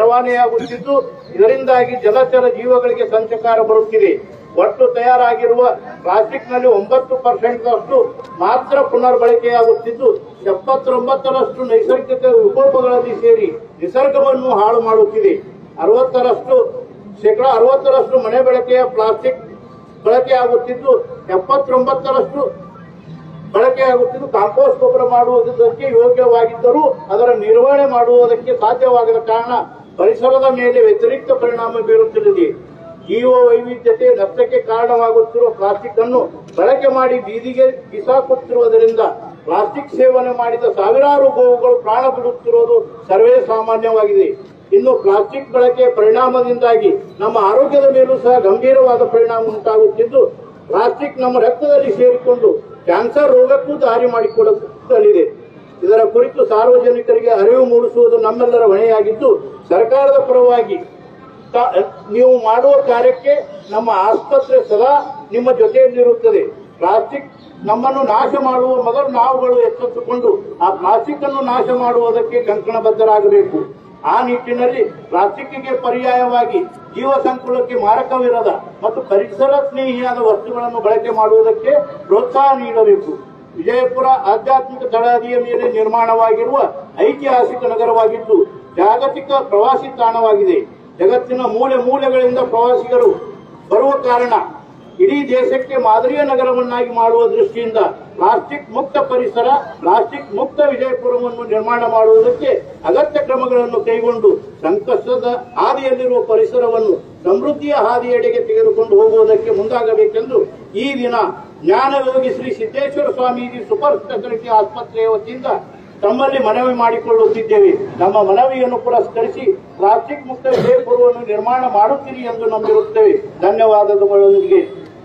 ರವಾನೆಯಾಗುತ್ತಿದ್ದು ಇದರಿಂದಾಗಿ ಜಲಚರ ಜೀವಗಳಿಗೆ ಸಂಚಕಾರ ಬರುತ್ತಿದೆ ಒಟ್ಟು ತಯಾರಾಗಿರುವ ಪ್ಲಾಸ್ಟಿಕ್ನಲ್ಲಿ ಒಂಬತ್ತು ಪರ್ಸೆಂಟ್ನಷ್ಟು ಮಾತ್ರ ಪುನರ್ಬಳಕೆಯಾಗುತ್ತಿದ್ದು ಎಪ್ಪತ್ತೊಂಬತ್ತರಷ್ಟು ನೈಸರ್ಗಿಕ ವಿಕೋಪಗಳಲ್ಲಿ ಸೇರಿ ನಿಸರ್ಗವನ್ನು ಹಾಳು ಮಾಡುತ್ತಿದೆ ಅರವತ್ತರಷ್ಟು ಶೇಕಡಾ ಅರವತ್ತರಷ್ಟು ಮನೆ ಬಳಕೆಯ ಪ್ಲಾಸ್ಟಿಕ್ ಬಳಕೆಯಾಗುತ್ತಿದ್ದು ಎಪ್ಪತ್ತೊಂಬತ್ತರಷ್ಟು ಬಳಕೆಯಾಗುತ್ತಿದ್ದು ಕಾಂಪೋಸ್ಟ್ ಗೊಬ್ಬರ ಮಾಡುವುದಕ್ಕೆ ಯೋಗ್ಯವಾಗಿದ್ದರೂ ಅದರ ನಿರ್ವಹಣೆ ಮಾಡುವುದಕ್ಕೆ ಸಾಧ್ಯವಾಗದ ಕಾರಣ ಪರಿಸರದ ಮೇಲೆ ವ್ಯತಿರಿಕ್ತ ಪರಿಣಾಮ ಬೀರುತ್ತಿದೆ ಜೀವ ವೈವಿಧ್ಯತೆ ನಷ್ಟಕ್ಕೆ ಕಾರಣವಾಗುತ್ತಿರುವ ಪ್ಲಾಸ್ಟಿಕ್ ಅನ್ನು ಬಳಕೆ ಮಾಡಿ ಬೀದಿಗೆ ಬಿಸಾಕುತ್ತಿರುವುದರಿಂದ ಪ್ಲಾಸ್ಟಿಕ್ ಸೇವನೆ ಮಾಡಿದ ಸಾವಿರಾರು ಗೋವುಗಳು ಪ್ರಾಣ ಬಿಡುತ್ತಿರುವುದು ಸರ್ವೇ ಸಾಮಾನ್ಯವಾಗಿದೆ ಇನ್ನು ಪ್ಲಾಸ್ಟಿಕ್ ಬಳಕೆಯ ಪರಿಣಾಮದಿಂದಾಗಿ ನಮ್ಮ ಆರೋಗ್ಯದ ಮೇಲೂ ಸಹ ಗಂಭೀರವಾದ ಪರಿಣಾಮ ಉಂಟಾಗುತ್ತಿದ್ದು ಪ್ಲಾಸ್ಟಿಕ್ ನಮ್ಮ ರಕ್ತದಲ್ಲಿ ಸೇರಿಕೊಂಡು ಕ್ಯಾನ್ಸರ್ ರೋಗಕ್ಕೂ ದಾರಿ ಮಾಡಿಕೊಡುತ್ತಲಿದೆ ಇದರ ಕುರಿತು ಸಾರ್ವಜನಿಕರಿಗೆ ಅರಿವು ಮೂಡಿಸುವುದು ನಮ್ಮೆಲ್ಲರ ಹೊಣೆಯಾಗಿದ್ದು ಸರ್ಕಾರದ ಪರವಾಗಿ ತ- ನೀವು ಮಾಡುವ ಕಾರ್ಯಕ್ಕೆ ನಮ್ಮ ಆಸ್ಪತ್ರೆ ಸದಾ ನಿಮ್ಮ ಜೊತೆಯಲ್ಲಿರುತ್ತದೆ ಪ್ಲಾಸ್ಟಿಕ್ ನಮ್ಮನ್ನು ನಾಶ ಮಾಡುವ ಮೊದಲು ನಾವುಗಳು ಎಚ್ಚೆತ್ತುಕೊಂಡು ಆ ಪ್ಲಾಸ್ಟಿಕ್ ಅನ್ನು ನಾಶ ಮಾಡುವುದಕ್ಕೆ ಕಂಕಣಬದ್ಧರಾಗಬೇಕು ಆ ನಿಟ್ಟಿನಲ್ಲಿ ಪ್ಲಾಸ್ಟಿಕ್ಗೆ ಪರ್ಯಾಯವಾಗಿ ಜೀವ ಸಂಕುಲಕ್ಕೆ ಮಾರಕವಿರದ ಮತ್ತು ಪರಿಸರ ಸ್ನೇಹಿಯಾದ ವಸ್ತುಗಳನ್ನು ಬಳಕೆ ಮಾಡುವುದಕ್ಕೆ ಪ್ರೋತ್ಸಾಹ ನೀಡಬೇಕು ವಿಜಯಪುರ ಆಧ್ಯಾತ್ಮಿಕ ತಳಹದಿಯ ಮೇಲೆ ನಿರ್ಮಾಣವಾಗಿರುವ ಐತಿಹಾಸಿಕ ನಗರವಾಗಿದ್ದು ಜಾಗತಿಕ ಪ್ರವಾಸಿ ತಾಣವಾಗಿದೆ ಜಗತ್ತಿನ ಮೂಲೆ ಮೂಲೆಗಳಿಂದ ಪ್ರವಾಸಿಗರು ಬರುವ ಕಾರಣ ಇಡೀ ದೇಶಕ್ಕೆ ಮಾದರಿಯ ನಗರವನ್ನಾಗಿ ಮಾಡುವ ದೃಷ್ಟಿಯಿಂದ ಪ್ಲಾಸ್ಟಿಕ್ ಮುಕ್ತ ಪರಿಸರ ಪ್ಲಾಸ್ಟಿಕ್ ಮುಕ್ತ ವಿಜಯಪುರವನ್ನು ನಿರ್ಮಾಣ ಮಾಡುವುದಕ್ಕೆ ಅಗತ್ಯ ಕ್ರಮಗಳನ್ನು ಕೈಗೊಂಡು ಸಂಕಷ್ಟದ ಹಾದಿಯಲ್ಲಿರುವ ಪರಿಸರವನ್ನು ಸಮೃದ್ಧಿಯ ಹಾದಿಯೆಡೆಗೆ ತೆಗೆದುಕೊಂಡು ಹೋಗುವುದಕ್ಕೆ ಮುಂದಾಗಬೇಕೆಂದು ಈ ದಿನ ಜ್ಞಾನಯೋಗಿ ಶ್ರೀ ಸಿದ್ದೇಶ್ವರ ಸ್ವಾಮೀಜಿ ಸೂಪರ್ ಸ್ಪೆಷಾಲಿಟಿ ಆಸ್ಪತ್ರೆಯ ವತಿಯಿಂದ ತಮ್ಮಲ್ಲಿ ಮನವಿ ಮಾಡಿಕೊಳ್ಳುತ್ತಿದ್ದೇವೆ ನಮ್ಮ ಮನವಿಯನ್ನು ಪುರಸ್ಕರಿಸಿ ಪ್ಲಾಸ್ಟಿಕ್ ಮುಕ್ತ ವಿಜಯಪುರವನ್ನು ನಿರ್ಮಾಣ ಮಾಡುತ್ತೀರಿ ಎಂದು ನಂಬಿರುತ್ತೇವೆ ಧನ್ಯವಾದಗಳೊಂದಿಗೆ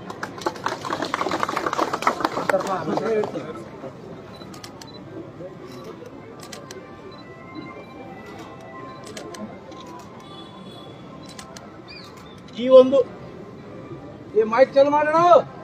ಈ ಒಂದು ಈ ಮೈಕ್ ಚಾಲು ಮಾಡೋಣ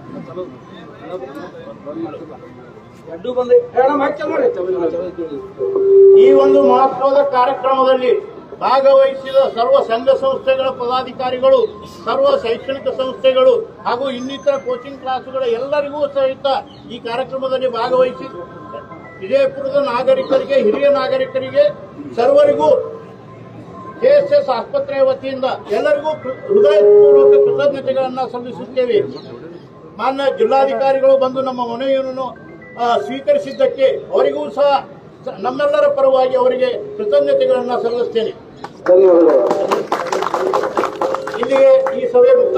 ಎರಡು ಬಂದೆ ಹೇಳ ಮೈಕ್ ಚಾಲು ಮಾಡಿ ಈ ಒಂದು ಮಹತ್ವದ ಕಾರ್ಯಕ್ರಮದಲ್ಲಿ ಭಾಗವಹಿಸಿದ ಸರ್ವ ಸಂಘ ಸಂಸ್ಥೆಗಳ ಪದಾಧಿಕಾರಿಗಳು ಸರ್ವ ಶೈಕ್ಷಣಿಕ ಸಂಸ್ಥೆಗಳು ಹಾಗೂ ಇನ್ನಿತರ ಕೋಚಿಂಗ್ ಕ್ಲಾಸುಗಳ ಎಲ್ಲರಿಗೂ ಸಹಿತ ಈ ಕಾರ್ಯಕ್ರಮದಲ್ಲಿ ಭಾಗವಹಿಸಿ ವಿಜಯಪುರದ ನಾಗರಿಕರಿಗೆ ಹಿರಿಯ ನಾಗರಿಕರಿಗೆ ಸರ್ವರಿಗೂ ಕೆಎಸ್ಎಸ್ ಆಸ್ಪತ್ರೆಯ ವತಿಯಿಂದ ಎಲ್ಲರಿಗೂ ಕೃ- ಹೃದಯಪೂರ್ವಕ ಕೃತಜ್ಞತೆಗಳನ್ನು ಸಲ್ಲಿಸುತ್ತೇವೆ ಮಾನ್ಯ ಜಿಲ್ಲಾಧಿಕಾರಿಗಳು ಬಂದು ನಮ್ಮ ಮನವಿಯನ್ನು ಆ, ಸ್ವೀಕರಿಸಿದ್ದಕ್ಕೆ ಅವರಿಗೂ ಸಹ ಸ- ನಮ್ಮೆಲ್ಲರ ಪರವಾಗಿ ಅವರಿಗೆ ಕೃತಜ್ಞತೆಗಳನ್ನು ಸಲ್ಲಿಸುತ್ತೇನೆ ಇಲ್ಲಿಗೆ ಈ ಸಭೆ ಮುಕ್ತ